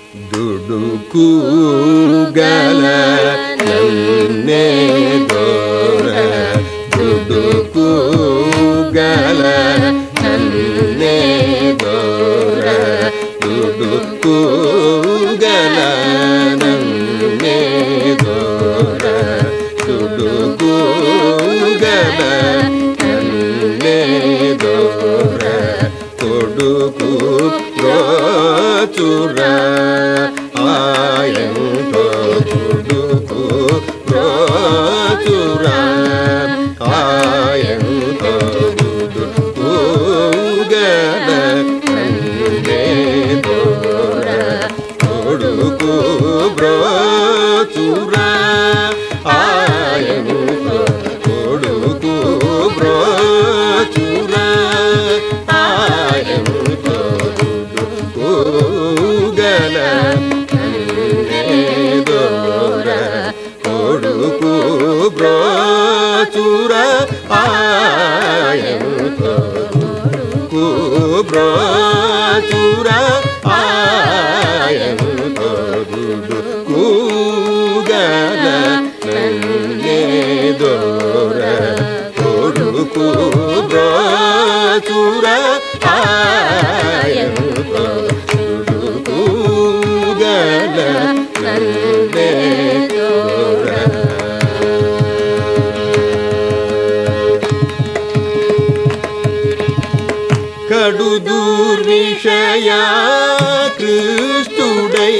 దుడుకు గల నన్నే దోర దుడుకు గల నన్నే దోర దుడుకు గల నన్నే దోర దుడుకు గల నన్నే దోర కొడుకు రోచుర ఆయంతో కొడుకు రోచుర ఆయంతో కొడుకు గల నన్నే దోర కొడుకు బ్రోచుర ఆయంతో కొడుకు బ్రోచుర ఆయంతో కొడుకు గల నన్నే దోర కొడుకు బ్రోచుర ఆయంతో కొడుకు బ్రోచుర ఆయంతో కొడుకు గల నన్నే దోర కొడుకు బ్రోచుర ఆయంతో కొడుకు గల నన్నే దోర కడు దూర్విషయ కృష్ణుడై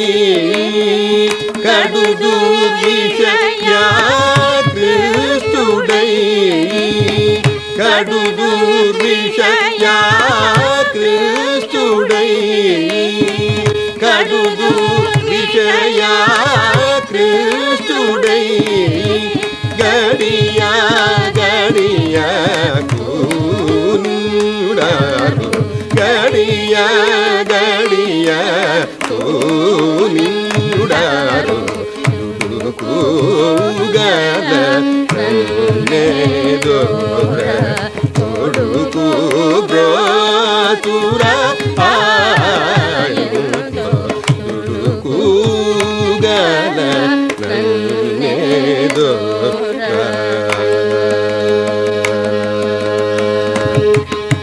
కడు దూర్విషయ కృష్ణుడై కడు దూర్విషయ కృష్ణుడై కడు దూర్విషయ కృష్ణుడై గడియా గడియా కూనుడారు గడియా గడియా కూనుడారు కూగల నన్నే దోర కొడుకు బ్రోతుర ఆయుతో దుడుకు గల నన్నే దోర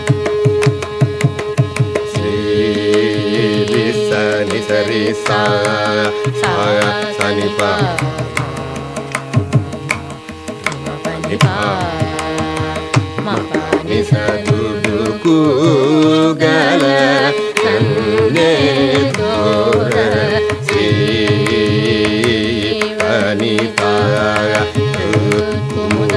శ్రీ సని సరి సా సా సని ప ని ప ని స దుడుకు గల నన్నే దోర శ్రీ అని ప కుముద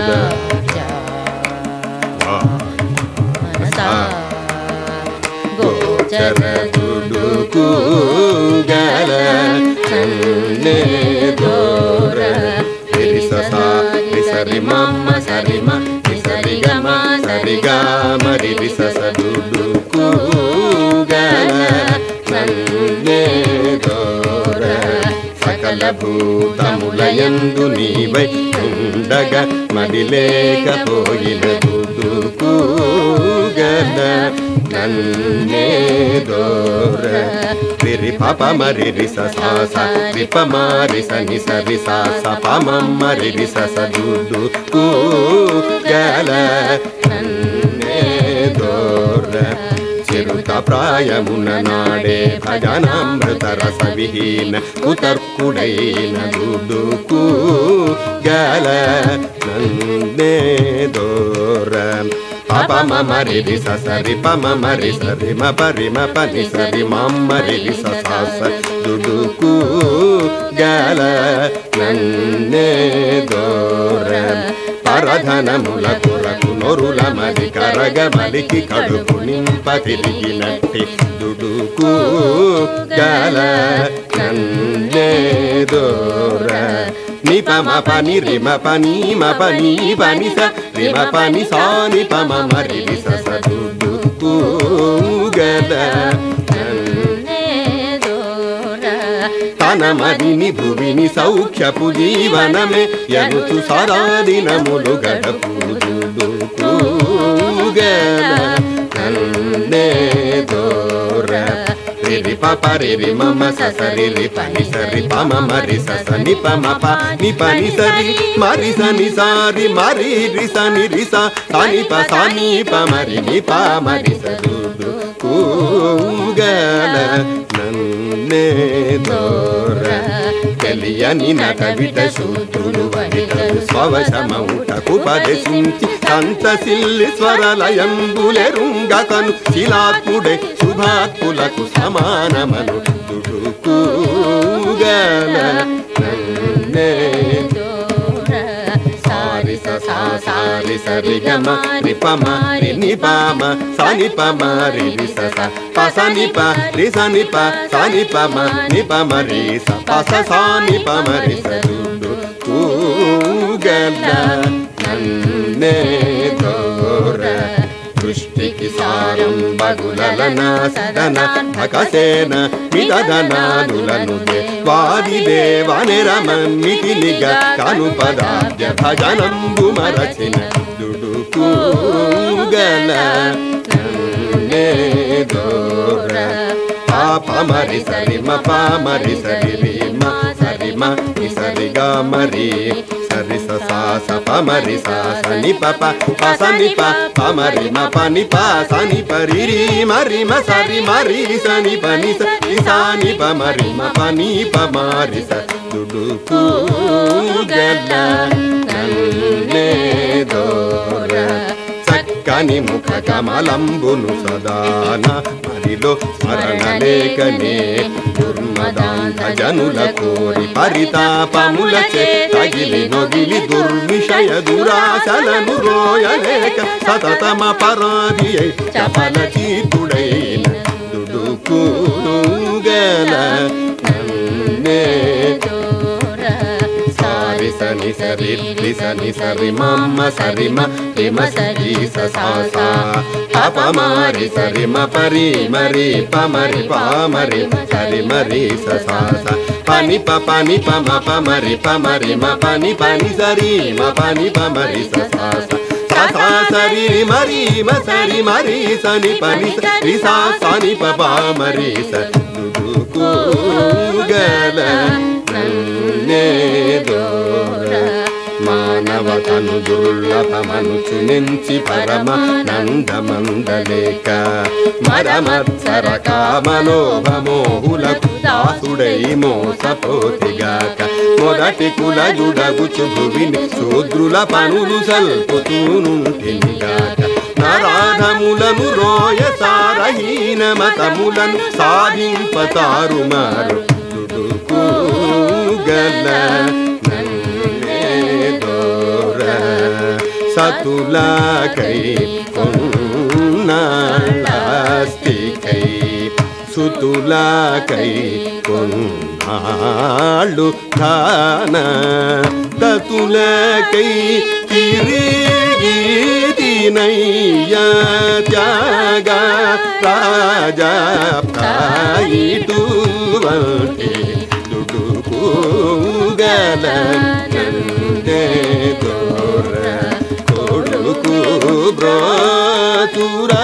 గోచర దుడుకు గల నన్నే దోర రి ససా రి సరి మమ్మ సరి మ రి సరి గమ సరి గమ రి రి సస దుడుకు గల నన్నే దోర సకల భూతములయందు నీవై ఉండగ మడిలేకపోయిన దుడుకు గల నన్నే దోర రిరి పప మరి రి స సా స రి ప మ రి స ని స రి సా స ప మ మ రి రి స స దు దు కు గల నన్నే దోర చిరుత ప్రాయమున నాడే భజనామృత రస విహీన కుతర్కుడైన దుడుకు గల నన్నే దోర పప మమ రి రి స స రి ప మమ రి స రి మ ప రి మ ప ని స రి మమ్మ రి రి స స స దుడుకు గల నన్నే దోర పరధనముల కొరకు నొరుల మది కరగ మలికి కడుపు నింప తిరిగినట్టి దుడుకు గల నన్నే దోర నిపమ పని రిమ పని మ పని పని స రిమ పని సా నిపమ మరి రి స స దుడుకు గల నన్నే తన మదిని భువిని సౌఖ్యపు జీవనమే ఎనుచు సరాదినములు గడపు దుడుకు గల నన్నే దోర రి రి ప ప రి రి మ మ స స రి రి ప ని స రి ప మ మ రి స స ని ప మ ప ని ప ని స రి మ రి స ని స రి మ రి రి స ని రి స స ని ప స ని ప మ రి ని ప మ రి స దు దు కూగల నన్నే దోర తెలియని నటవిట శూద్రులు వనితలు స్వవశమౌటకు పదసించి సంతసిల్లి స్వరలయంబులెరుంగకను శిలాత్ముడే శుభాత్ములకు సమానమను దుడుకూగల నన్నే సారి స సా సారి సరి గమ రి ప మ రి ని ప మ స ని ప మ రి రి స స ప స ని ప రి స ని ప స ని ప మ ని ప మ రి స ప స స ని ప మ రి స దు దు కూగల నన్నే దోర దృష్టికి సారం బగులన సదన భకసేన మిదనాదులను వాది దేవని రమన్మితి నిగ కను పదాబ్జ భజనంబు మరచిన దుడుకూగల నన్నే దోర పాప మరి సరి మ పా మరి సరి రి మ సరి మ ని సరి గ మరి సరి స సా స ప మరి సా స ని ప ప ప స ని ప ప మరి మ ప ని ప స ని ప రి రి మరి మ సరి మరి స ని ప ని స ని సా ని ప మరి మ ప ని ప మరి స దుడు కూగల నన్నే దోర చక్కని ముఖ కమలంబును సదాన మరిలో స్మరణ లేకనే దుర్మదాంధ జనుల కోరి పరితాపములచే తగిలి నొగిలి దుర్విషయ దురాశలను రోయలేక సతతమ పరాధి అయి చపల చీతుడైన దుడుకూగల నన్నే సారి సని సరి రి సని సరి మమ్మ సరి మ రి మ సరి స సా సా ప మరి సరి మ పరి మరి ప మరి ప మరి సరి మరి స సా సా పని ప పని ప మ ప మరి ప మరి మ పని పని సరి మ పని ప మరి స సా సా సా సా సరి రి మరి మ సరి మరి సని పని రి సా సని ప ప మరి స దుడుకూగల నన్నే దోర మానవతను దుర్లభమనుచు నెంచి పరమ నందమందలేక మరమత్సర కామలోభమోహులకు దాసుడై మోసపోతిగాక మొదటి కులజుడగుచు భువిని శూద్రుల పనులు సల్పుతూనుంటినిగాక నరాధములను రోయ సారహీన మతములను సాధింపతారు మారు దుడుకూగల నన్నే దోర సతులాకై కొన్నాళ్ళాస్తికై సుతులాకై కొన్నాళ్ళు ధాన దతులకై తిరిగినయ్య త్యాగ రాజా ప్రాయిటువంటి దుడుకూగల నందే దోర కొడుకు బ్రోతురా